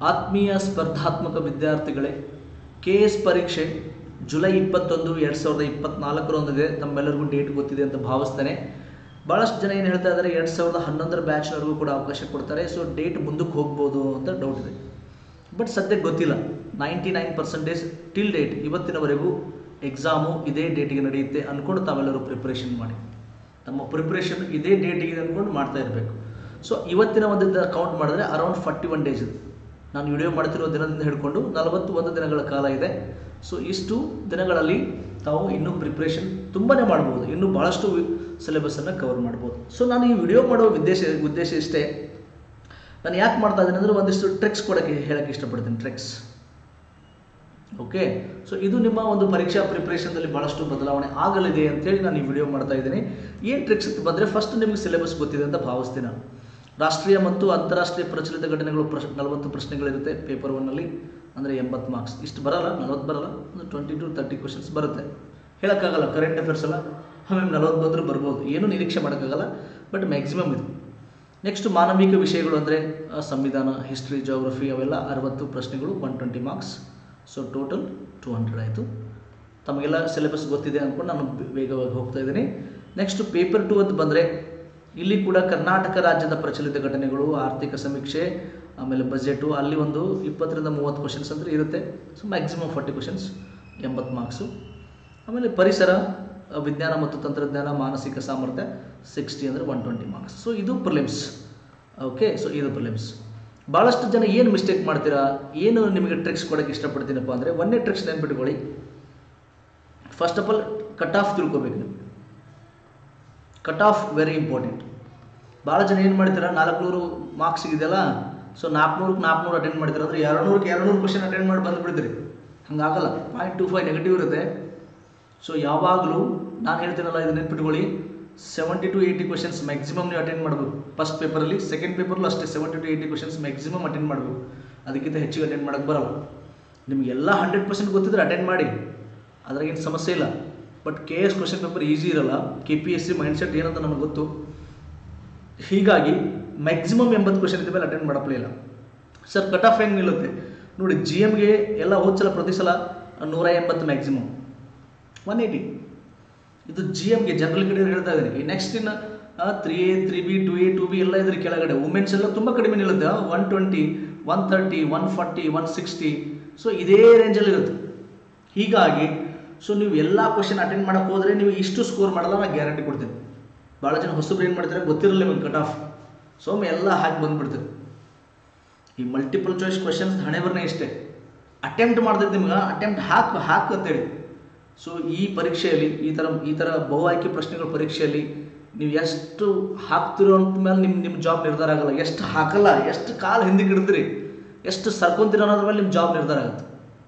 ಆತ್ಮೀಯ ಸ್ಪರ್ಧಾತ್ಮಕ ವಿದ್ಯಾರ್ಥಿಗಳೇ ಕೆ ಎಸ್ ಪರೀಕ್ಷೆ ಜುಲೈ ಇಪ್ಪತ್ತೊಂದು ಎರಡು ಸಾವಿರದ ಇಪ್ಪತ್ನಾಲ್ಕರೊಂದಿದೆ ತಮ್ಮೆಲ್ಲರಿಗೂ ಡೇಟ್ ಗೊತ್ತಿದೆ ಅಂತ ಭಾವಿಸ್ತೇನೆ ಭಾಳಷ್ಟು ಜನ ಏನು ಹೇಳ್ತಾ ಇದ್ದಾರೆ ಎರಡು ಸಾವಿರದ ಹನ್ನೊಂದರ ಬ್ಯಾಚ್ನವರೆಗೂ ಕೂಡ ಅವಕಾಶ ಕೊಡ್ತಾರೆ ಸೊ ಡೇಟ್ ಮುಂದಕ್ಕೆ ಹೋಗ್ಬೋದು ಅಂತ ಡೌಟ್ ಇದೆ ಬಟ್ ಸದ್ಯಕ್ಕೆ ಗೊತ್ತಿಲ್ಲ ninety nine percentage till date ಇವತ್ತಿನವರೆಗೂ ಎಕ್ಸಾಮು ಇದೇ ಡೇಟಿಗೆ ನಡೆಯುತ್ತೆ ಅಂದ್ಕೊಂಡು ತಾವೆಲ್ಲರೂ ಪ್ರಿಪ್ರೇಷನ್ ಮಾಡಿ ನಮ್ಮ ಪ್ರಿಪ್ರೇಷನ್ ಇದೇ ಡೇಟಿಗೆ ಅಂದ್ಕೊಂಡು ಮಾಡ್ತಾ ಇರಬೇಕು ಸೊ ಇವತ್ತಿನ ಒಂದು ಕೌಂಟ್ ಮಾಡಿದ್ರೆ ಅರೌಂಡ್ ಫಾರ್ಟಿ ಒನ್ ಡೇಸ್ ಇದೆ ನಾನು ವಿಡಿಯೋ ಮಾಡ್ತಿರೋ ದಿನದಿಂದ ಹಿಡ್ಕೊಂಡು ನಲವತ್ತು ಒಂದು ದಿನಗಳ ಕಾಲ ಇದೆ ಸೊ ಇಷ್ಟು ದಿನಗಳಲ್ಲಿ ತಾವು ಇನ್ನೂ ಪ್ರಿಪ್ರೇಷನ್ ತುಂಬಾ ಮಾಡ್ಬೋದು ಇನ್ನೂ ಭಾಳಷ್ಟು ಸಿಲೆಬಸ್ಸನ್ನು ಕವರ್ ಮಾಡ್ಬೋದು ಸೊ ನಾನು ಈ ವಿಡಿಯೋ ಮಾಡೋ ಉದ್ದೇಶ ಉದ್ದೇಶ ಇಷ್ಟೇ ನಾನು ಯಾಕೆ ಮಾಡ್ತಾ ಇದ್ದೀನಿ ಅಂದರೆ ಒಂದಿಷ್ಟು ಟ್ರಿಕ್ಸ್ ಕೊಡೋಕ್ಕೆ ಹೇಳಕ್ಕೆ ಇಷ್ಟಪಡ್ತೀನಿ ಟ್ರಿಕ್ಸ್ ಓಕೆ ಸೊ ಇದು ನಿಮ್ಮ ಒಂದು ಪರೀಕ್ಷಾ ಪ್ರಿಪ್ರೇಷನ್ದಲ್ಲಿ ಭಾಳಷ್ಟು ಬದಲಾವಣೆ ಆಗಲಿದೆ ಅಂತೇಳಿ ನಾನು ಈ ವಿಡಿಯೋ ಮಾಡ್ತಾ ಇದ್ದೀನಿ ಏನು ಟ್ರಿಕ್ಸ್ ಅಂತ ಬಂದರೆ ಫಸ್ಟ್ ನಿಮಗೆ ಸಿಲೆಬಸ್ ಗೊತ್ತಿದೆ ಅಂತ ಭಾವಿಸ್ತೀನಿ ನಾನು ರಾಷ್ಟ್ರೀಯ ಮತ್ತು ಅಂತಾರಾಷ್ಟ್ರೀಯ ಪ್ರಚಲಿತ ಘಟನೆಗಳು ಪ್ರಶ್ ನಲವತ್ತು ಪ್ರಶ್ನೆಗಳಿರುತ್ತೆ ಪೇಪರ್ ಒನ್ನಲ್ಲಿ ಅಂದರೆ ಎಂಬತ್ತು ಮಾರ್ಕ್ಸ್ ಇಷ್ಟು ಬರಲ್ಲ ನಲವತ್ತು ಬರಲ್ಲ ಒಂದು ಟ್ವೆಂಟಿ ಟು ತರ್ಟಿ ಕ್ವಶನ್ಸ್ ಬರುತ್ತೆ ಹೇಳೋಕ್ಕಾಗಲ್ಲ ಕರೆಂಟ್ ಅಫೇರ್ಸ್ ಎಲ್ಲ ಆಮೇಲೆ ನಲವತ್ತು ಬಂದರೂ ಬರ್ಬೋದು ಏನೂ ನಿರೀಕ್ಷೆ ಮಾಡೋಕ್ಕಾಗಲ್ಲ ಬಟ್ ಮ್ಯಾಕ್ಸಿಮಮ್ ಇದು ನೆಕ್ಸ್ಟ್ ಮಾನವಿಕ ವಿಷಯಗಳು ಅಂದರೆ ಸಂವಿಧಾನ ಹಿಸ್ಟ್ರಿ ಜೋಗ್ರಫಿ ಅವೆಲ್ಲ ಅರವತ್ತು ಪ್ರಶ್ನೆಗಳು one twenty marks so total two hundred ಆಯಿತು ತಮಗೆಲ್ಲ ಸಿಲೆಬಸ್ ಗೊತ್ತಿದೆ ಅಂದ್ಕೊಂಡು ನಾನು ವೇಗವಾಗಿ ಹೋಗ್ತಾ ಇದ್ದೀನಿ ನೆಕ್ಸ್ಟ್ ಪೇಪರ್ ಟು ಅಂತ ಬಂದರೆ ಇಲ್ಲಿ ಕೂಡ ಕರ್ನಾಟಕ ರಾಜ್ಯದ ಪ್ರಚಲಿತ ಘಟನೆಗಳು ಆರ್ಥಿಕ ಸಮೀಕ್ಷೆ ಆಮೇಲೆ ಬಜೆಟು ಅಲ್ಲಿ ಒಂದು ಇಪ್ಪತ್ತರಿಂದ ಮೂವತ್ತು ಕ್ವಶನ್ಸ್ ಅಂದರೆ ಇರುತ್ತೆ ಸೊ ಮ್ಯಾಕ್ಸಿಮಮ್ ಫಾರ್ಟಿ ಕ್ವಶನ್ಸ್ ಎಂಬತ್ತು ಮಾರ್ಕ್ಸು ಆಮೇಲೆ ಪರಿಸರ ವಿಜ್ಞಾನ ಮತ್ತು ತಂತ್ರಜ್ಞಾನ ಮಾನಸಿಕ ಸಾಮರ್ಥ್ಯ ಸಿಕ್ಸ್ಟಿ ಅಂದರೆ ಒನ್ ಟ್ವೆಂಟಿ ಮಾರ್ಕ್ಸ್ ಸೊ ಇದು ಪ್ರಿಲಿಮ್ಸ್ ಓಕೆ ಸೊ ಇದು ಪ್ರಿಲಿಮ್ಸ್ ಭಾಳಷ್ಟು ಜನ ಏನು ಮಿಸ್ಟೇಕ್ ಮಾಡ್ತೀರಾ ಏನು ನಿಮಗೆ ಟ್ರಿಕ್ಸ್ ಕೊಡೋಕ್ಕೆ ಇಷ್ಟಪಡ್ತೀನಪ್ಪ ಅಂದರೆ ಒಂದೇ ಟ್ರಿಕ್ಸ್ ನೆನ್ಪಿಟ್ಕೊಳ್ಳಿ first of all cut off ತಿಳ್ಕೊಬೇಕು ನೀವು ಕಟ್ ಆಫ್ ವೆರಿ ಇಂಪಾರ್ಟೆಂಟ್ ಭಾಳ ಜನ ಏನು ಮಾಡ್ತೀರಾ ನಾಲ್ಕುನೂರು ಮಾರ್ಕ್ಸ್ ಇದೆಯಲ್ಲ ಸೊ ನಾಲ್ಕುನೂರಕ್ಕೆ ನಾಲ್ಕುನೂರು ಅಟೆಂಡ್ ಮಾಡ್ತೀರಾ ಅಂದರೆ ಎರಡು ನೂರಕ್ಕೆ ಎರಡು ನೂರು ಕ್ವಶನ್ ಅಟೆಂಡ್ ಮಾಡಿ ಬಂದುಬಿಡ್ತೀರಿ ಹಂಗಾಗಲ್ಲ ಪಾಯಿಂಟ್ ಟು ಫೈವ್ ನೆಗೆಟಿವ್ ಇರುತ್ತೆ ಸೊ ಯಾವಾಗಲೂ ನಾನು ಹೇಳ್ತೀನಲ್ಲ ಇದು ನೆನ್ಪಿಟ್ಕೊಳ್ಳಿ seventy two eighty questions maximum ನೀವು ಅಟೆಂಡ್ ಮಾಡಬೇಕು ಫಸ್ಟ್ ಪೇಪರಲ್ಲಿ ಸೆಕೆಂಡ್ ಪೇಪರ್ಲು ಅಷ್ಟೇ seventy two eighty questions maximum attend ಮಾಡಬೇಕು ಅದಕ್ಕಿಂತ ಹೆಚ್ಚಿಗೆ ಅಟೆಂಡ್ ಮಾಡೋಕ್ಕೆ ಬರಲ್ಲ ನಿಮಗೆಲ್ಲ ಹಂಡ್ರೆಡ್ ಪರ್ಸೆಂಟ್ ಗೊತ್ತಿದ್ರೆ ಅಟೆಂಡ್ ಮಾಡಿ ಅದ್ರಾಗೇನು ಸಮಸ್ಯೆ ಇಲ್ಲ but K S question paper easy ಇರಲ್ಲ K P S C mindset ಏನಂತ ನನಗೆ ಗೊತ್ತು ಹೀಗಾಗಿ ಮ್ಯಾಕ್ಸಿಮಮ್ ಎಂಬತ್ತು ಕ್ವಶನ್ ಇದ್ದ ಮೇಲೆ ಅಟೆಂಡ್ ಮಾಡಪ್ಲೇ ಇಲ್ಲ ಸರ್ ಕಟ್ ಆಫ್ ಹೆಂಗೆ ನಿಲ್ಲುತ್ತೆ ನೋಡಿ ಜಿ ಎಮ್ಗೆ ಎಲ್ಲ ಹೋದ ಸಲ ಪ್ರತಿ ಸಲ ನೂರ ಎಂಬತ್ತು ಮ್ಯಾಕ್ಸಿಮಮ್ ಒನ್ ಏಯ್ಟಿ ಇದು ಜಿ ಎಮ್ಗೆ ಜನರಲ್ ಕಡೆ ಹೇಳ್ತಾ ಇದ್ದೀನಿ ಈ ನೆಕ್ಸ್ಟ್ ಇನ್ನು three A three B two A two B ಎಲ್ಲ ಇದ್ರ ಕೆಳಗಡೆ ವುಮೆನ್ಸ್ ಎಲ್ಲ ತುಂಬ ಕಡಿಮೆ ನಿಲ್ಲುತ್ತೆ one twenty one thirty one forty one sixty so ಇದೇ ರೇಂಜಲ್ಲಿ ಇರುತ್ತೆ ಹೀಗಾಗಿ ಸೊ ನೀವು ಎಲ್ಲ ಕ್ವಶನ್ ಅಟೆಂಡ್ ಮಾಡೋಕೆ ಹೋದರೆ ನೀವು ಇಷ್ಟು ಸ್ಕೋರ್ ಮಾಡಲ್ಲ ನಾನು ಗ್ಯಾರಂಟಿ ಕೊಡ್ತೀನಿ ಭಾಳ ಜನ ಹೊಸಬ್ರು ಏನು ಮಾಡ್ತಾರೆ ಗೊತ್ತಿರಲ್ಲ ನಿಮಗೆ ಕಟ್ ಆಫ್ ಸೊಮ್ಮೆ ಎಲ್ಲ ಹಾಕಿ ಬಂದ್ಬಿಡ್ತೀವಿ ಈ ಮಲ್ಟಿಪಲ್ ಚಾಯ್ಸ್ ಕ್ವಶನ್ಸ್ ಹಣೆ ಬರ್ನೇ ಇಷ್ಟೇ ಅಟೆಂಪ್ಟ್ ಮಾಡ್ತೈತೆ ನಿಮ್ಗೆ ಅಟೆಂಪ್ಟ್ ಹಾಕು ಹಾಕು ಅಂತೇಳಿ ಸೊ ಈ ಪರೀಕ್ಷೆಯಲ್ಲಿ ಈ ಥರ ಈ ಥರ ಬಹು ಆಯ್ಕೆ ಪ್ರಶ್ನೆಗಳ ಪರೀಕ್ಷೆಯಲ್ಲಿ ನೀವು ಎಷ್ಟು ಹಾಕ್ತಿರೋ ಅಂತ ಮೇಲೆ ನಿಮ್ಮ ನಿಮ್ಮ ಜಾಬ್ ನಿರ್ಧಾರ ಆಗಲ್ಲ ಎಷ್ಟು ಹಾಕಲ್ಲ ಎಷ್ಟು ಕಾಲು ಹಿಂದಕ್ಕೆ ಇಡ್ತೀರಿ ಎಷ್ಟು ಸರ್ಕೊಂತೀರ ಅನ್ನೋದ್ರ ಮೇಲೆ ನಿಮ್ಮ ಜಾಬ್ ನಿರ್ಧಾರ ಆಗುತ್ತೆ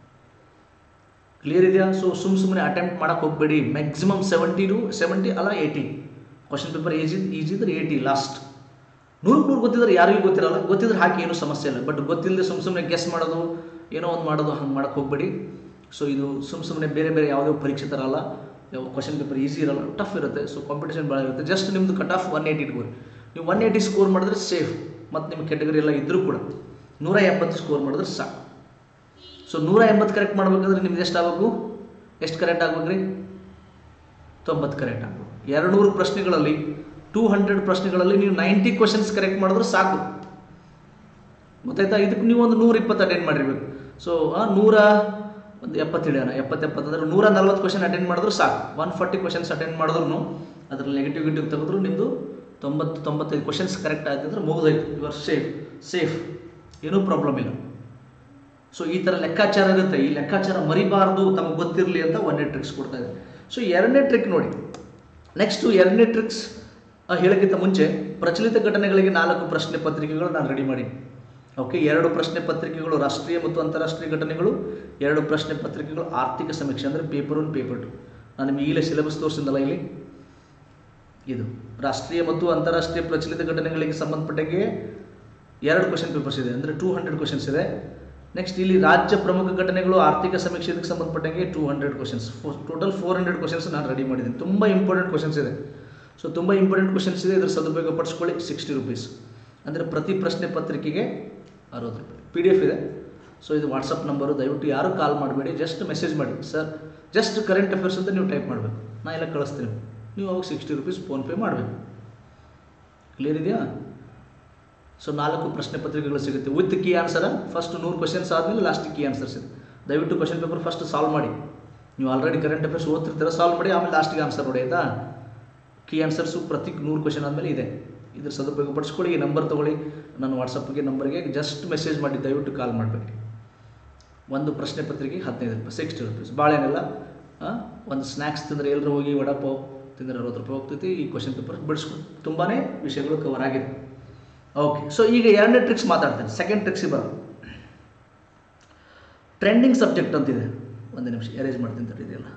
ಕ್ಲಿಯರ್ ಇದೆಯಾ ಸೊ ಸುಮ್ಮ ಸುಮ್ಮನೆ ಅಟೆಂಪ್ಟ್ ಮಾಡೋಕೆ ಹೋಗಬೇಡಿ ಮ್ಯಾಕ್ಸಿಮಮ್ ಸೆವೆಂಟಿ ಟು ಸೆವೆಂಟಿ ಅಲ್ಲ eighty question paper easy easy ಇದ್ರೆ ಏಯ್ಟಿ ಲಾಸ್ಟ್ ನೂರಕ್ಕೆ ನೂರು ಗೊತ್ತಿದ್ರೆ ಯಾರಿಗೂ ಗೊತ್ತಿರಲ್ಲ ಗೊತ್ತಿದ್ರೆ ಹಾಕಿ ಏನೂ ಸಮಸ್ಯೆ ಇಲ್ಲ ಬಟ್ ಗೊತ್ತಿಲ್ಲದೆ ಸುಮ್ಮ ಸುಮ್ಮನೆ ಗೆಸ್ ಮಾಡೋದು ಏನೋ ಒಂದು ಮಾಡೋದು ಹಂಗೆ ಮಾಡೋಕ್ಕೆ ಹೋಗಬೇಡಿ ಸೊ ಇದು ಸುಮ್ಮ ಸುಮ್ಮನೆ ಬೇರೆ ಬೇರೆ ಯಾವುದೇ ಪರೀಕ್ಷೆ ಥರ ಅಲ್ಲ ಕ್ವಶನ್ ಪೇಪರ್ ಈಸಿ ಇರಲ್ಲ ಟಫ್ ಇರುತ್ತೆ ಸೊ ಕಾಂಪಿಟೇಷನ್ ಭಾಳ ಇರುತ್ತೆ ಜಸ್ಟ್ ನಿಮ್ಮದು ಕಟ್ ಆಫ್ ಒನ್ ಏಯ್ಟಿ ಇಟ್ಕೋರಿ ನೀವು ಒನ್ ಏಯ್ಟಿ ಸ್ಕೋರ್ ಮಾಡಿದ್ರೆ ಸೇಫ್ ಮತ್ತು ನಿಮ್ಮ ಕೆಟಗರಿ ಎಲ್ಲ ಇದ್ದರೂ ಕೂಡ ನೂರ ಎಂಬತ್ತು ಸ್ಕೋರ್ ಮಾಡಿದ್ರೆ ಸಾಕು ಸೊ ನೂರ ಎಂಬತ್ತು ಕರೆಕ್ಟ್ ಮಾಡ್ಬೇಕಾದ್ರೆ ನಿಮ್ದು ಎಷ್ಟು ಆಗಬೇಕು ಎಷ್ಟು ಕರೆಕ್ಟ್ ಆಗ್ಬೇಕು ರೀ ತೊಂಬತ್ತು ಕರೆಕ್ಟ್ ಆಗಬೇಕು ಎರಡು ನೂರು ಪ್ರಶ್ನೆಗಳಲ್ಲಿ ಟೂ ಹಂಡ್ರೆಡ್ ಪ್ರಶ್ನೆಗಳಲ್ಲಿ ನೀವು ನೈಂಟಿ ಕ್ವಶನ್ಸ್ ಕರೆಕ್ಟ್ ಮಾಡಿದ್ರೆ ಸಾಕು ಗೊತ್ತಾಯ್ತಾ ಇದಕ್ಕೆ ನೀವು ಒಂದು ನೂರ ಇಪ್ಪತ್ತು ಅಟೆಂಡ್ ಮಾಡಿರ್ಬೇಕು ಸೊ ನೂರ ಒಂದು ಎಪ್ಪತ್ತು ಹಿಡಿಯೋಣ ಎಪ್ಪತ್ತು ಎಪ್ಪತ್ತು ಅಂದರೆ ನೂರ ನಲ್ವತ್ತು ಕ್ವಶನ್ ಅಟೆಂಡ್ ಮಾಡಿದ್ರು ಸಾಕು ಒನ್ ಫಾರ್ಟಿ ಕ್ವಶನ್ಸ್ ಅಟೆಂಡ್ ಮಾಡಿದ್ರು ಅದ್ರಲ್ಲಿ ನೆಗೆಟಿವ್ ಗಿಟಿವ್ ತೆಗೆದ್ರು ನಿಮ್ಮದು ತೊಂಬತ್ತು ತೊಂಬತ್ತೈದು ಕ್ವಶನ್ಸ್ ಕರೆಕ್ಟ್ ಆಯ್ತು ಅಂದರೆ ಮುಗಿದೋಯ್ತು ಯು ಆರ್ ಸೇಫ್ ಸೇಫ್ ಏನೂ ಪ್ರಾಬ್ಲಮ್ ಇಲ್ಲ ಸೊ ಈ ಥರ ಲೆಕ್ಕಾಚಾರ ಇರುತ್ತೆ ಈ ಲೆಕ್ಕಾಚಾರ ಮರಿಬಾರ್ದು ತಮಗೆ ಗೊತ್ತಿರಲಿ ಅಂತ ಒಂದನೇ ಟ್ರಿಕ್ಸ್ ಕೊಡ್ತಾ ಇದೆ ಸೊ ಎರಡನೇ ಟ್ರಿಕ್ ನೋಡಿ ನೆಕ್ಸ್ಟು ಎರಡನೇ ಟ್ರಿಕ್ಸ್ ಹೇಳೋಕ್ಕಿಂತ ಮುಂಚೆ ಪ್ರಚಲಿತ ಘಟನೆಗಳಿಗೆ ನಾಲ್ಕು ಪ್ರಶ್ನೆ ಪತ್ರಿಕೆಗಳು ನಾನು ರೆಡಿ ಮಾಡಿ ಓಕೆ ಎರಡು ಪ್ರಶ್ನೆ ಪತ್ರಿಕೆಗಳು ರಾಷ್ಟ್ರೀಯ ಮತ್ತು ಅಂತಾರಾಷ್ಟ್ರೀಯ ಘಟನೆಗಳು ಎರಡು ಪ್ರಶ್ನೆ ಪತ್ರಿಕೆಗಳು ಆರ್ಥಿಕ ಸಮೀಕ್ಷೆ ಅಂದರೆ ಪೇಪರ್ ಒನ್ ಪೇಪರ್ ಟು ನಾನು ನಿಮಗೆ ಈಗಲೇ ಸಿಲೆಬಸ್ ತೋರಿಸಿದ್ದಲ್ಲ ಇಲ್ಲಿ ಇದು ರಾಷ್ಟ್ರೀಯ ಮತ್ತು ಅಂತಾರಾಷ್ಟ್ರೀಯ ಪ್ರಚಲಿತ ಘಟನೆಗಳಿಗೆ ಸಂಬಂಧಪಟ್ಟಂಗೆ ಎರಡು ಕ್ವಶನ್ ಪೇಪರ್ಸ್ ಇದೆ ಅಂದರೆ ಟೂ ಹಂಡ್ರೆಡ್ ಕ್ವಶನ್ಸ್ ಇದೆ ನೆಕ್ಸ್ಟ್ ಇಲ್ಲಿ ರಾಜ್ಯ ಪ್ರಮುಖ ಘಟನೆಗಳು ಆರ್ಥಿಕ ಸಮೀಕ್ಷೆ ಇದಕ್ಕೆ ಸಂಬಂಧಪಟ್ಟಂಗೆ two hundred questions total four hundred questions ನಾನು ರೆಡಿ ಮಾಡಿದ್ದೀನಿ ತುಂಬ ಇಂಪಾರ್ಟೆಂಟ್ ಕ್ವಶನ್ಸ್ ಇದೆ ಸೊ ತುಂಬ ಇಂಪಾರ್ಟೆಂಟ್ ಕ್ವಶನ್ಸ್ ಇದೆ ಇದ್ರ ಸದುಪಯೋಗ ಪಡಿಸ್ಕೊಳ್ಳಿ ಸಿಕ್ಸ್ಟಿ ರುಪೀಸ್ ಅಂದರೆ ಪ್ರತಿ ಪ್ರಶ್ನೆ ಪತ್ರಿಕೆಗೆ ಅರವತ್ತು ರೂಪಾಯಿ ಪಿ ಡಿ ಎಫ್ ಇದೆ ಸೊ ಇದು ವಾಟ್ಸಪ್ ನಂಬರು ದಯವಿಟ್ಟು ಯಾರು ಕಾಲ್ ಮಾಡಬೇಡಿ ಜಸ್ಟ್ ಮೆಸೇಜ್ ಮಾಡಿ ಸರ್ ಜಸ್ಟ್ ಕರೆಂಟ್ ಅಫೇರ್ಸ್ ಅಂತ ನೀವು ಟೈಪ್ ಮಾಡಬೇಕು ನಾ ಎಲ್ಲ ಕಳಿಸ್ತೀನಿ ನೀವು ಅವಾಗ ಸಿಕ್ಸ್ಟಿ ರುಪೀಸ್ ಫೋನ್ಪೇ ಮಾಡಬೇಕು ಕ್ಲಿಯರ್ ಇದೆಯಾ ಸೊ ನಾಲ್ಕು ಪ್ರಶ್ನೆ ಪತ್ರಿಕೆಗಳು ಸಿಗುತ್ತೆ ವಿತ್ ಕೀ ಆನ್ಸರ್ ಫಸ್ಟ್ ನೂರು ಕ್ವಶನ್ಸ್ ಆದಮೇಲೆ ಲಾಸ್ಟ್ ಕೀ ಆನ್ಸರ್ಸ್ ಇದೆ ದಯವಿಟ್ಟು ಕ್ವಶನ್ ಪೇಪರ್ ಫಸ್ಟ್ ಸಾಲ್ವ್ ಮಾಡಿ ನೀವು ಆಲ್ರೆಡಿ ಕರೆಂಟ್ ಅಫೇರ್ಸ್ ಓದ್ತಿರ್ತೀರ ಸಾಲ್ವ್ ಮಾಡಿ ಆಮೇಲೆ ಲಾಸ್ಟಿಗೆ ಆನ್ಸರ್ ನೋಡಿ ಆಯಿತಾ ಕೀ ಆನ್ಸರ್ಸು ಪ್ರತಿ ನೂರು ಕ್ವಶನ್ ಆದಮೇಲೆ ಇದೆ ಇದ್ರ ಸದುಪಯೋಗ ಪಡಿಸ್ಕೊಳ್ಳಿ ಈ ನಂಬರ್ ತೊಗೊಳ್ಳಿ ನನ್ನ ವಾಟ್ಸಪ್ಗೆ ನಂಬರ್ಗೆ ಜಸ್ಟ್ ಮೆಸೇಜ್ ಮಾಡಿ ದಯವಿಟ್ಟು ಕಾಲ್ ಮಾಡಬೇಡಿ ಒಂದು ಪ್ರಶ್ನೆ ಪತ್ರಿಕೆ ಹದಿನೈದು ರೂಪಾಯಿ ಸಿಕ್ಸ್ಟಿ ರುಪೀಸ್ ಭಾಳೇನೆಲ್ಲ ಆ, ಒಂದು ಸ್ನ್ಯಾಕ್ಸ್ ತಿಂದರೆ ಎಲ್ಲರೂ ಹೋಗಿ ವಡಾಪಾವ್ ತಿಂದರೆ ಅರವತ್ತು ರೂಪಾಯಿ ಹೋಗ್ತೈತಿ ಈ ಕ್ವಶನ್ ಪೇಪರ್ ಬಿಡಿಸ್ಕೊಂಡು ತುಂಬಾ ವಿಷಯಗಳು ಕವರ್ ಆಗಿದೆ ಓಕೆ ಸೊ ಈಗ ಎರಡನೇ ಟ್ರಿಕ್ಸ್ ಮಾತಾಡ್ತೇನೆ ಸೆಕೆಂಡ್ ಟ್ರಿಕ್ಸಿಗೆ ಬರೋದು ಟ್ರೆಂಡಿಂಗ್ ಸಬ್ಜೆಕ್ಟ್ ಅಂತಿದೆ ಒಂದು ನಿಮಿಷ ಅರೇಂಜ್ ಮಾಡ್ತೀನಿ ತಡಿ ಇದೆಲ್ಲ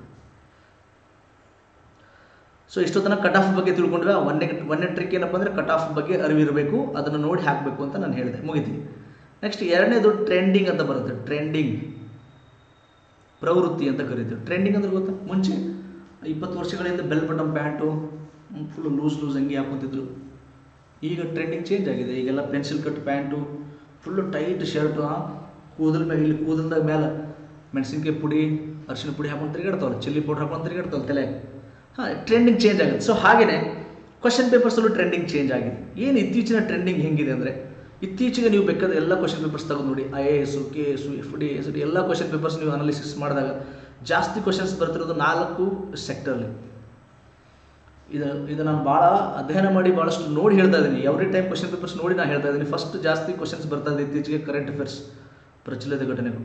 ಸೊ ಇಷ್ಟೊತ್ತನ ಕಟ್ ಆಫ್ ಬಗ್ಗೆ ತಿಳ್ಕೊಂಡ್ರೆ ಒಂದೇ ಒಂದನೇ ಟ್ರಿಕ್ ಏನಪ್ಪ ಅಂದರೆ ಕಟ್ ಆಫ್ ಬಗ್ಗೆ ಅರಿವಿರಬೇಕು ಅದನ್ನು ನೋಡಿ ಹಾಕಬೇಕು ಅಂತ ನಾನು ಹೇಳಿದೆ ಮುಗಿತೀನಿ ನೆಕ್ಸ್ಟ್ ಎರಡನೇದು ಟ್ರೆಂಡಿಂಗ್ ಅಂತ ಬರುತ್ತೆ ಟ್ರೆಂಡಿಂಗ್ ಪ್ರವೃತ್ತಿ ಅಂತ ಕರಿತೀವಿ ಟ್ರೆಂಡಿಂಗ್ ಅಂದ್ರೆ ಗೊತ್ತಾ ಮುಂಚೆ ಇಪ್ಪತ್ತು ವರ್ಷಗಳಿಂದ bell bottom pant full loose loose ಅಂಗಿ ಹಾಕೊತಿದ್ರು ಈಗ ಟ್ರೆಂಡಿಂಗ್ ಚೇಂಜ್ ಆಗಿದೆ ಈಗೆಲ್ಲ pencil cut pant full tight shirt ಕೂದಲ ಮೇಲೆ ಇಲ್ಲಿ ಕೂದಲ್ದಾಗ ಮೇಲೆ ಮೆಣಸಿನ್ಕಾಯಿ ಪುಡಿ ಅರಿಶಿನ ಪುಡಿ ಹಾಕೊಂಡು ತಿರುಗಾಡ್ತಾವಲ್ಲ ಚಿಲ್ಲಿ ಪೌಡ್ರ್ ಹಾಕೊಂಡು ತಿರುಗಾಡ್ತಾವಲ್ಲ ತಲೆ ಹಾಂ ಟ್ರೆಂಡಿಂಗ್ ಚೇಂಜ್ ಆಗುತ್ತೆ ಸೊ ಹಾಗೆಯೇ ಕ್ವಶನ್ ಪೇಪರ್ಸಲ್ಲೂ ಟ್ರೆಂಡಿಂಗ್ ಚೇಂಜ್ ಆಗಿದೆ ಏನು ಇತ್ತೀಚಿನ ಟ್ರೆಂಡಿಂಗ್ ಹೆಂಗಿದೆ ಅಂದರೆ ಇತ್ತೀಚೆಗೆ ನೀವು ಬೇಕಾದ ಎಲ್ಲ ಕ್ವಶನ್ ಪೇಪರ್ಸ್ ತಗೊಂಡು ನೋಡಿ I A S K S F D S D ಎಲ್ಲ ಕ್ವಶನ್ ಪೇಪರ್ಸ್ ನೀವು ಅನಾಲಿಸಿಸ್ ಮಾಡಿದಾಗ ಜಾಸ್ತಿ ಕ್ವಶನ್ಸ್ ಬರ್ತಿರೋದು ನಾಲ್ಕು ಸೆಕ್ಟರ್ಲಿ ಇದು ಇದು ನಾನು ಭಾಳ ಅಧ್ಯಯನ ಮಾಡಿ ಭಾಳಷ್ಟು ನೋಡಿ ಹೇಳ್ತಾ ಇದ್ದೀನಿ ಎವ್ರಿ ಟೈಮ್ ಕ್ವಶನ್ ಪೇಪರ್ಸ್ ನೋಡಿ ನಾನು ಹೇಳ್ತಾ ಇದ್ದೀನಿ ಫಸ್ಟ್ ಜಾಸ್ತಿ ಕ್ವಶನ್ಸ್ ಬರ್ತಾ ಇದೆ ಇತ್ತೀಚೆಗೆ ಕರೆಂಟ್ ಅಫೇರ್ಸ್ ಪ್ರಚಲಿತ ಘಟನೆಗಳು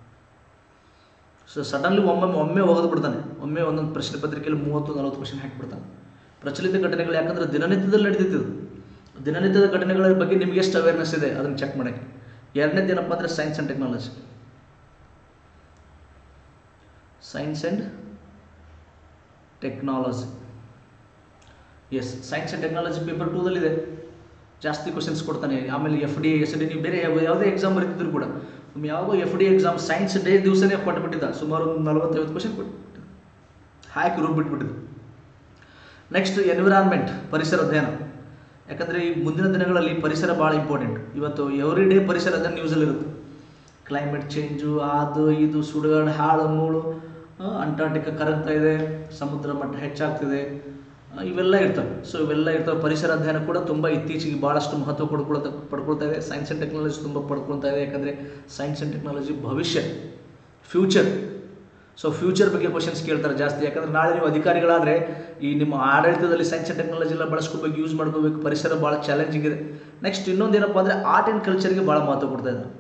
ಸೊ ಸಡನ್ಲಿ ಒಮ್ಮೊಮ್ಮೆ ಒಮ್ಮೆ ಒಗೆದು ಬಿಡ್ತಾನೆ ಒಮ್ಮೆ ಒಂದೊಂದು ಪ್ರಶ್ನೆ ಪತ್ರಿಕೆಯಲ್ಲಿ ಮೂವತ್ತು ನಲವತ್ತು ಕ್ವಶನ್ ಹಾಕಿಬಿಡ್ತಾನೆ ಪ್ರಚಲಿತ ಘಟನೆಗಳು ಯಾಕಂದ್ರೆ ದಿನನಿತ್ಯದಲ್ಲಿ ನಡೀತಿತ್ತು ದಿನನಿತ್ಯದ ಘಟನೆಗಳ ಬಗ್ಗೆ ನಿಮ್ಗೆ ಎಷ್ಟು ಅವೇರ್ನೆಸ್ ಇದೆ ಅದನ್ನು ಚೆಕ್ ಮಾಡೋಕ್ಕೆ ಎರಡನೇದು ಏನಪ್ಪ ಅಂದರೆ science and technology science and technology S science and technology paper ಟೂದಲ್ಲಿದೆ ಜಾಸ್ತಿ ಕ್ವಶನ್ಸ್ ಕೊಡ್ತಾನೆ ಆಮೇಲೆ ಎಫ್ ಡಿ ಎಸ್ ಡಿ ನೀವು ಬೇರೆ ಯಾವ- ಯಾವುದೇ ಎಕ್ಸಾಮ್ ಬರೀತಿದ್ರು ಕೂಡ ಒಮ್ಮೆ ಯಾವುದೋ F D exam science day ದಿವಸನೇ ಕೊಟ್ಬಿಟ್ಟಿದ್ದ ಸುಮಾರು ಒಂದು ನಲವತ್ತೈವತ್ತು ಕ್ವಶನ್ ಕೊಟ್ಬಿಟ್ಟಿದ್ದ ಹಾಕಿ ರುಬ್ಬಿಟ್ಬಿಟ್ಟಿದ್ದು ನೆಕ್ಸ್ಟ್ ಎನ್ವಿರಾನ್ಮೆಂಟ್ ಪರಿಸರ ಅಧ್ಯಯನ ಯಾಕಂದರೆ ಈ ಮುಂದಿನ ದಿನಗಳಲ್ಲಿ ಪರಿಸರ ಭಾಳ ಇಂಪಾರ್ಟೆಂಟ್ ಇವತ್ತು ಎವ್ರಿ ಡೇ ಪರಿಸರ ಅಧ್ಯಯನ ನ್ಯೂಸಲ್ಲಿ ಇರುತ್ತೆ ಕ್ಲೈಮೇಟ್ ಚೇಂಜು ಅದು ಇದು ಸುಡುಗಾಡು ಹಾಳು ಮೂಳು ಆ, ಅಂಟಾರ್ಟಿಕಾ ಕರಗ್ತಾ ಇದೆ ಸಮುದ್ರ ಮಟ್ಟ ಹೆಚ್ಚಾಗ್ತಿದೆ ಆ, ಇವೆಲ್ಲ ಇರ್ತವೆ ಸೊ ಇವೆಲ್ಲ ಇರ್ತವೆ ಪರಿಸರ ಅಧ್ಯಯನ ಕೂಡ ತುಂಬ ಇತ್ತೀಚೆಗೆ ಭಾಳಷ್ಟು ಮಹತ್ವ ಪಡ್ಕೊಳ್ತಾ ಪಡ್ಕೊಳ್ತಾ ಇದೆ ಸೈನ್ಸ್ ಆ್ಯಂಡ್ ಟೆಕ್ನಾಲಜಿ ತುಂಬ ಪಡ್ಕೊಳ್ತಾ ಇದೆ ಯಾಕಂದರೆ ಸೈನ್ಸ್ ಆ್ಯಂಡ್ ಟೆಕ್ನಾಲಜಿ ಭವಿಷ್ಯ ಫ್ಯೂಚರ್ ಸೊ ಫ್ಯೂಚರ್ ಬಗ್ಗೆ ಕ್ವಶನ್ಸ್ ಕೇಳ್ತಾರೆ ಜಾಸ್ತಿ ಯಾಕಂದ್ರೆ ನಾಳೆ ನೀವು ಅಧಿಕಾರಿಗಳಾದರೆ ಈ ನಿಮ್ಮ ಆಡಳಿತದಲ್ಲಿ ಸೈನ್ಸ್ ಆ್ಯಂಡ್ ಟೆಕ್ನಾಲಜಿ ಎಲ್ಲ ಬಳಸ್ಕೋಬೇಕು ಯೂಸ್ ಮಾಡ್ಕೋಬೇಕು ಪರಿಸರ ಭಾಳ ಚಾಲೆಂಜಿಂಗ್ ಇದೆ ನೆಕ್ಸ್ಟ್ ಇನ್ನೊಂದು ಏನಪ್ಪ ಅಂದರೆ ಆರ್ಟ್ ಆ್ಯಂಡ್ ಕಲ್ಚರ್ಗೆ ಭಾಳ ಮಹತ್ವ ಕೊಡ್ತಾ ಇದ್ದಾರೆ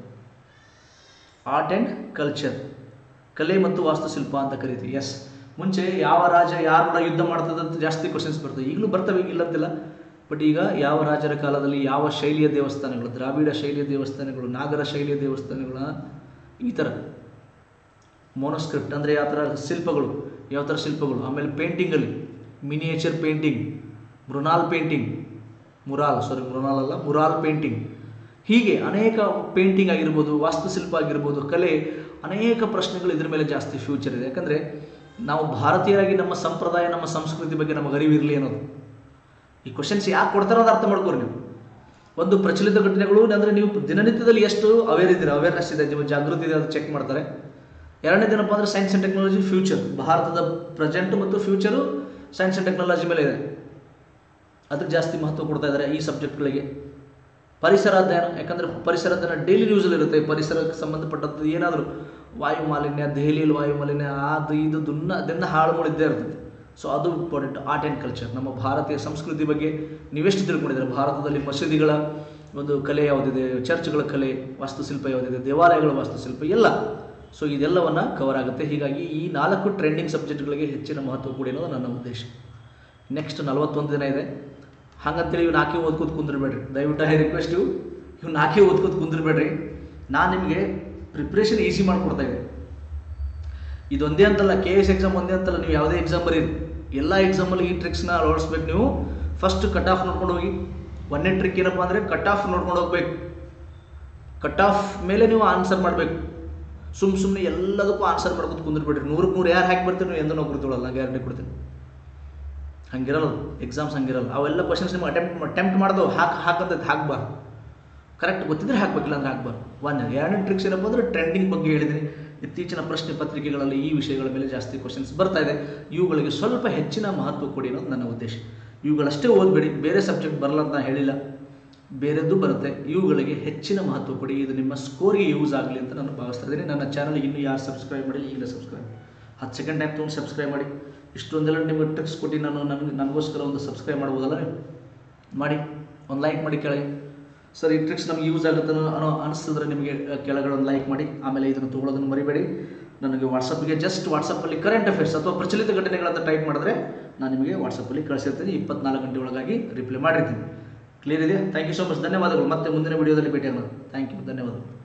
ಆರ್ಟ್ ಆ್ಯಂಡ್ ಕಲ್ಚರ್ ಕಲೆ ಮತ್ತು ವಾಸ್ತುಶಿಲ್ಪ ಅಂತ ಕರಿತೀವಿ ಎಸ್ ಮುಂಚೆ ಯಾವ ರಾಜ ಯಾರ ಯುದ್ಧ ಮಾಡ್ತದೆ ಅಂತ ಜಾಸ್ತಿ ಕ್ವಶನ್ಸ್ ಬರ್ತವೆ ಈಗಲೂ ಬರ್ತವೆ ಇಲ್ಲ ಅಂತಿಲ್ಲ ಬಟ್ ಈಗ ಯಾವ ರಾಜರ ಕಾಲದಲ್ಲಿ ಯಾವ ಶೈಲಿಯ ದೇವಸ್ಥಾನಗಳು ದ್ರಾವಿಡ ಶೈಲಿಯ ದೇವಸ್ಥಾನಗಳು ನಾಗರ ಶೈಲಿಯ ದೇವಸ್ಥಾನಗಳ ಈ ಥರ ಮೋನೋಸ್ಕ್ರಿಪ್ಟ್ ಅಂದರೆ ಯಾವ ಥರ ಶಿಲ್ಪಗಳು ಯಾವ ಥರ ಶಿಲ್ಪಗಳು ಆಮೇಲೆ ಪೇಂಟಿಂಗಲ್ಲಿ ಮಿನಿಯೇಚರ್ ಪೇಂಟಿಂಗ್ ಮೃಣಾಲ್ ಪೇಂಟಿಂಗ್ ಮುರಾಲ್ ಸಾರಿ ಮೃಣಾಲ್ ಅಲ್ಲ ಮುರಾಲ್ ಪೇಂಟಿಂಗ್ ಹೀಗೆ ಅನೇಕ ಪೇಂಟಿಂಗ್ ಆಗಿರ್ಬೋದು ವಾಸ್ತುಶಿಲ್ಪ ಆಗಿರ್ಬೋದು ಕಲೆ ಅನೇಕ ಪ್ರಶ್ನೆಗಳು ಇದ್ರ ಮೇಲೆ ಜಾಸ್ತಿ ಫ್ಯೂಚರ್ ಇದೆ ಯಾಕಂದರೆ ನಾವು ಭಾರತೀಯರಾಗಿ ನಮ್ಮ ಸಂಪ್ರದಾಯ ನಮ್ಮ ಸಂಸ್ಕೃತಿ ಬಗ್ಗೆ ನಮಗೆ ಅರಿವಿರಲಿ ಅನ್ನೋದು ಈ ಕ್ವಶನ್ಸ್ ಯಾಕೆ ಕೊಡ್ತಾರೋ ಅದು ಅರ್ಥ ಮಾಡ್ಕೋರಿ ನೀವು ಒಂದು ಪ್ರಚಲಿತ ಘಟನೆಗಳು ಅಂದರೆ ನೀವು ದಿನನಿತ್ಯದಲ್ಲಿ ಎಷ್ಟು ಅವೇರ್ ಇದ್ದೀರಾ ಅವೇರ್ನೆಸ್ ಇದೆ ನಿಮ್ಮ ಜಾಗೃತಿ ಇದೆ ಅದು ಚೆಕ್ ಮಾಡ್ತಾರೆ ಎರಡನೇ ಏನಪ್ಪ ಅಂದರೆ ಸೈನ್ಸ್ ಆ್ಯಂಡ್ ಟೆಕ್ನಾಲಜಿ ಫ್ಯೂಚರ್ ಭಾರತದ ಪ್ರೆಸೆಂಟ್ ಮತ್ತು ಫ್ಯೂಚರು ಸೈನ್ಸ್ ಆ್ಯಂಡ್ ಟೆಕ್ನಾಲಜಿ ಮೇಲೆ ಇದೆ ಅದಕ್ಕೆ ಜಾಸ್ತಿ ಮಹತ್ವ ಕೊಡ್ತಾ ಇದ್ದಾರೆ ಈ ಸಬ್ಜೆಕ್ಟ್ಗಳಿಗೆ ಪರಿಸರ ಅಧ್ಯಯನ ಯಾಕಂದರೆ ಪರಿಸರ ಅಧ್ಯಯನ ಡೈಲಿ ನ್ಯೂಸಲ್ಲಿ ಇರುತ್ತೆ ಪರಿಸರಕ್ಕೆ ಸಂಬಂಧಪಟ್ಟದ್ದು ಏನಾದರೂ ವಾಯು ಮಾಲಿನ್ಯ ದೆಹಲಿಯಲ್ಲಿ ವಾಯು ಮಾಲಿನ್ಯ ಅದು ಇದು ದುನ್ನ ಅದನ್ನ ಹಾಳು ಮಾಡಿದ್ದೇ ಇರ್ತದೆ ಸೊ ಅದು ಇಂಪಾರ್ಟೆಂಟ್ ಆರ್ಟ್ ಆ್ಯಂಡ್ ಕಲ್ಚರ್ ನಮ್ಮ ಭಾರತೀಯ ಸಂಸ್ಕೃತಿ ಬಗ್ಗೆ ನೀವೆಷ್ಟು ತಿಳ್ಕೊಂಡಿದ್ದೀರಾ ಭಾರತದಲ್ಲಿ ಮಸೀದಿಗಳ ಒಂದು ಕಲೆ ಯಾವುದಿದೆ ಚರ್ಚ್ಗಳ ಕಲೆ ವಾಸ್ತುಶಿಲ್ಪ ಯಾವುದಿದೆ ದೇವಾಲಯಗಳ ವಾಸ್ತುಶಿಲ್ಪ ಎಲ್ಲ ಸೊ ಇದೆಲ್ಲವನ್ನು ಕವರ್ ಆಗುತ್ತೆ ಹೀಗಾಗಿ ಈ ನಾಲ್ಕು ಟ್ರೆಂಡಿಂಗ್ ಸಬ್ಜೆಕ್ಟ್ಗಳಿಗೆ ಹೆಚ್ಚಿನ ಮಹತ್ವ ಕೊಡಿ ಅನ್ನೋದು ನನ್ನ ಉದ್ದೇಶ ನೆಕ್ಸ್ಟ್ ನಲವತ್ತೊಂದು ದಿನ ಇದೆ ಹಾಗಂತೇಳಿ ಇವು ನಾಲ್ಕೇ ಓದ್ಕೋತ ಕುಂದಿರ್ಬೇಡ್ರಿ ದಯವಿಟ್ಟು ಐ ರಿಕ್ವೆಸ್ಟ್ ಇವು ಇವು ನಾಲ್ಕೇ ಓದ್ಕೋತ ಕುಂದಿರ್ಬೇಡ್ರಿ ನಾನು ನಿಮಗೆ ಪ್ರಿಪ್ರೇಷನ್ ಈಸಿ ಮಾಡಿಕೊಡ್ತಾ ಇದ್ದೆ ಇದೊಂದೇ ಅಂತಲ್ಲ ಕೆ ಎಸ್ ಎಕ್ಸಾಮ್ ಒಂದೇ ಅಂತಲ್ಲ ನೀವು ಯಾವುದೇ ಎಕ್ಸಾಮ್ ಬರೀರಿ ಎಲ್ಲ ಎಕ್ಸಾಮಲ್ಲಿ ಈ ಟ್ರಿಕ್ಸ್ನ ಅಳವಡಿಸ್ಬೇಕು ನೀವು ಫಸ್ಟ್ ಕಟ್ ಆಫ್ ನೋಡ್ಕೊಂಡು ಹೋಗಿ ಒಂದನೇ ಟ್ರಿಕ್ ಏನಪ್ಪ ಅಂದರೆ ಕಟ್ ಆಫ್ ನೋಡ್ಕೊಂಡು ಹೋಗ್ಬೇಕು ಕಟ್ ಆಫ್ ಮೇಲೆ ನೀವು ಆನ್ಸರ್ ಮಾಡಬೇಕು ಸುಮ್ಮ ಸುಮ್ಮನೆ ಎಲ್ಲದಕ್ಕೂ ಆನ್ಸರ್ ಮಾಡ್ಕೊತ ಕುಂದಿರ್ಬೇಡ್ರಿ ನೂರಕ್ಕೆ ನೂರು ಯಾರು ಹಾಕಿ ಬರ್ತೀರಿ ನೀವು ಎಂದೂ ನೌಕರಿ ತೊಗೊಳಲ್ಲ ಗ್ಯಾರಂಟಿ ಕೊಡ್ತೀನಿ ಹಂಗಿರಲ್ಲ ಎಕ್ಸಾಮ್ಸ್ ಹಂಗಿರಲ್ಲ ಅವೆಲ್ಲ ಕ್ವಶನ್ಸ್ ನಿಮ್ಗೆ ಅಟೆಂಪ್ಟ್ ಅಟೆಂಪ್ಟ್ ಮಾಡ್ದವು ಹಾಕಿ ಹಾಕಂತೈತೆ ಹಾಕ್ಬಾರ್ದು ಕರೆಕ್ಟ್ ಗೊತ್ತಿದ್ರೆ ಹಾಕ್ಬೇಕಿಲ್ಲ ಅಂದ್ರೆ ಹಾಕ್ಬಾರ್ದು ಒನ್ ಎರಡನೇ ಟ್ರಿಕ್ಸ್ ಏನಪ್ಪ ಅಂದರೆ ಟ್ರೆಂಡಿಂಗ್ ಬಗ್ಗೆ ಹೇಳಿದ್ದೀನಿ ಇತ್ತೀಚಿನ ಪ್ರಶ್ನೆ ಪತ್ರಿಕೆಗಳಲ್ಲಿ ಈ ವಿಷಯಗಳ ಮೇಲೆ ಜಾಸ್ತಿ ಕ್ವಶನ್ಸ್ ಬರ್ತಾ ಇದೆ ಇವುಗಳಿಗೆ ಸ್ವಲ್ಪ ಹೆಚ್ಚಿನ ಮಹತ್ವ ಕೊಡಿ ಅನ್ನೋದು ನನ್ನ ಉದ್ದೇಶ ಇವುಗಳಷ್ಟೇ ಓದಬೇಡಿ ಬೇರೆ ಸಬ್ಜೆಕ್ಟ್ ಬರಲ್ಲ ಅಂತ ನಾನು ಹೇಳಿಲ್ಲ ಬೇರೆದ್ದು ಬರುತ್ತೆ ಇವುಗಳಿಗೆ ಹೆಚ್ಚಿನ ಮಹತ್ವ ಕೊಡಿ ಇದು ನಿಮ್ಮ ಸ್ಕೋರ್ಗೆ ಯೂಸ್ ಆಗಲಿ ಅಂತ ನಾನು ಭಾವಿಸ್ತಾ ಇದ್ದೀನಿ ನನ್ನ ಚಾನಲ್ಗೆ ಇನ್ನೂ ಯಾರು ಸಬ್ಸ್ಕ್ರೈಬ್ ಮಾಡಿ ಈಗಲೇ ಸಬ್ಸ್ಕ್ರೈಬ್ ಹತ್ತು ಸೆಕೆಂಡ್ ಟೈಮ್ ತೊಗೊಂಡು ಸಬ್ಸ್ಕ್ರೈಬ್ ಮಾಡಿ ಇಷ್ಟೊಂದೆಲ್ಲ ನಿಮಗೆ ಟ್ರಿಕ್ಸ್ ಕೊಟ್ಟು ನಾನು ನನಗೆ ನನಗೋಸ್ಕರ ಒಂದು ಸಬ್ಸ್ಕ್ರೈಬ್ ಮಾಡ್ಬೋದಲ್ಲ ನೀವು ಮಾಡಿ ಒಂದು ಲೈಕ್ ಮಾಡಿ ಕೆಳಗೆ ಸರ್ ಈ ಟ್ರಿಕ್ಸ್ ನಮಗೆ ಯೂಸ್ ಆಗುತ್ತೆ ಅನ್ನೋ ಅನ್ನೋ ಅನಿಸಿದ್ರೆ ನಿಮಗೆ ಅಹ್, ಕೆಳಗಡೆ ಒಂದು ಲೈಕ್ ಮಾಡಿ ಆಮೇಲೆ ಇದನ್ನು ತೊಗೊಳೋದನ್ನು ಮರಿಬೇಡಿ ನನಗೆ ವಾಟ್ಸಪ್ಗೆ ಜಸ್ಟ್ ವಾಟ್ಸಪ್ಪಲ್ಲಿ ಕರೆಂಟ್ ಅಫೇರ್ಸ್ ಅಥವಾ ಪ್ರಚಲಿತ ಘಟನೆಗಳಂತ ಟೈಪ್ ಮಾಡಿದ್ರೆ ನಾನು ನಿಮಗೆ ವಾಟ್ಸಪ್ಪಲ್ಲಿ ಕಳಿಸಿರ್ತೀನಿ ಇಪ್ಪತ್ನಾಲ್ಕು ಗಂಟೆ ಒಳಗಾಗಿ ರಿಪ್ಲೈ ಮಾಡಿರ್ತೀನಿ ಕ್ಲಿಯರ್ ಇದೆಯಾ ಥ್ಯಾಂಕ್ ಯು ಸೊ ಮಚ್ ಧನ್ಯವಾದಗಳು ಮತ್ತೆ ಮುಂದಿನ ವಿಡಿಯೋದಲ್ಲಿ ಭೇಟಿಯಾಗೋಣ ಥ್ಯಾಂಕ್ ಯು ಧನ್ಯವಾದಗಳು